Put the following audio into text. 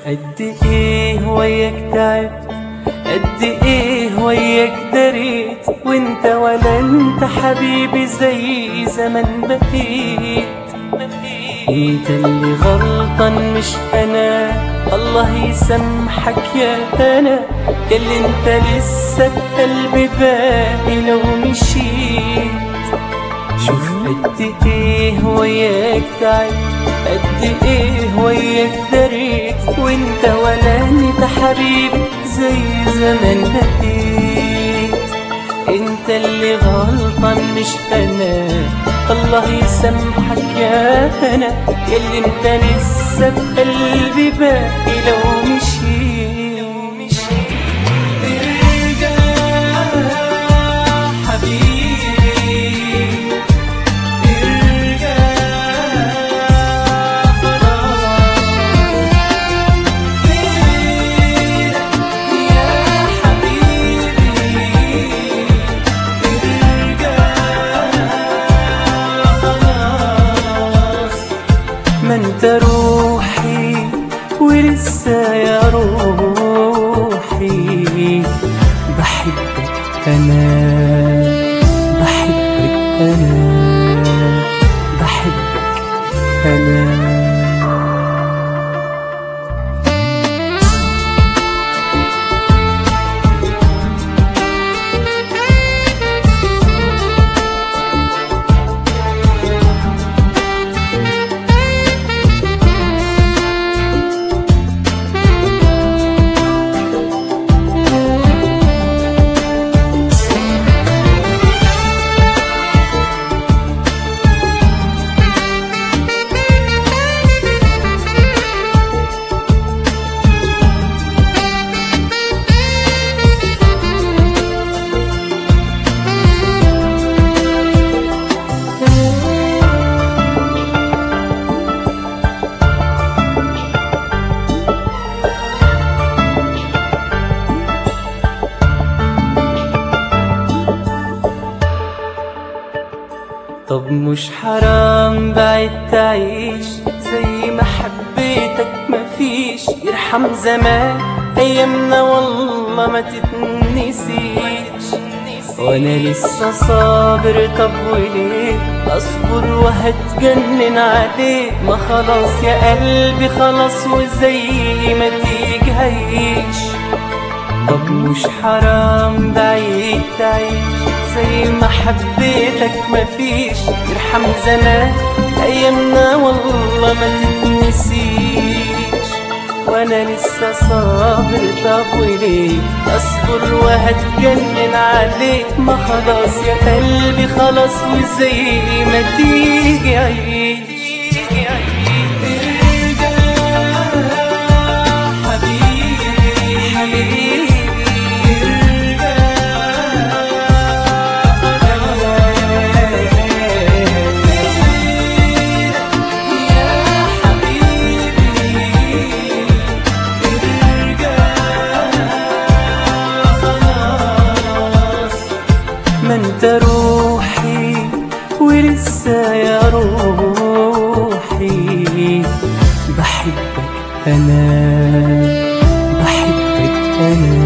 قد ايه وياك تعبت قد ايه وياك دريت وانت ولا انت حبيبي زي زمان بقيت انت اللي غلطان مش انا الله يسامحك يا انا اللي انت لسه بقلبي باقي لو مشيت شوف قد ايه وياك تعبت قد ايه وياك دريت وانت ولا انت حبيبي زي زمان بقيت انت اللي غلطان مش انا الله يسامحك يا انا ياللي انت لسه بقلبي باقي لو مشيت ارجع حبيبي ارجع خلاص فينك يا حبيبي ارجع خلاص ما انت روحي ولسه يا روحي بحبك انا بحبك انا بحبك انا طب مش حرام بعد تعيش زي ما حبيتك مفيش يرحم زمان ايامنا والله ما تتنسيش وانا لسه صابر طب وليه اصبر وهتجنن عليه ما خلاص يا قلبي خلاص وزي ما تيجي هيش طب مش حرام بعيد تعيش زي ما حبيتك مفيش يرحم زمان ايامنا والله ما تتنسيش وانا لسه صابر طب وليه اصبر وهتجنن عليك ما خلاص يا قلبي خلاص وزي ما تيجي عيش ارجع حبيبي حبيبي ما انت روحي ولسه يا روحي بحبك انا بحبك انا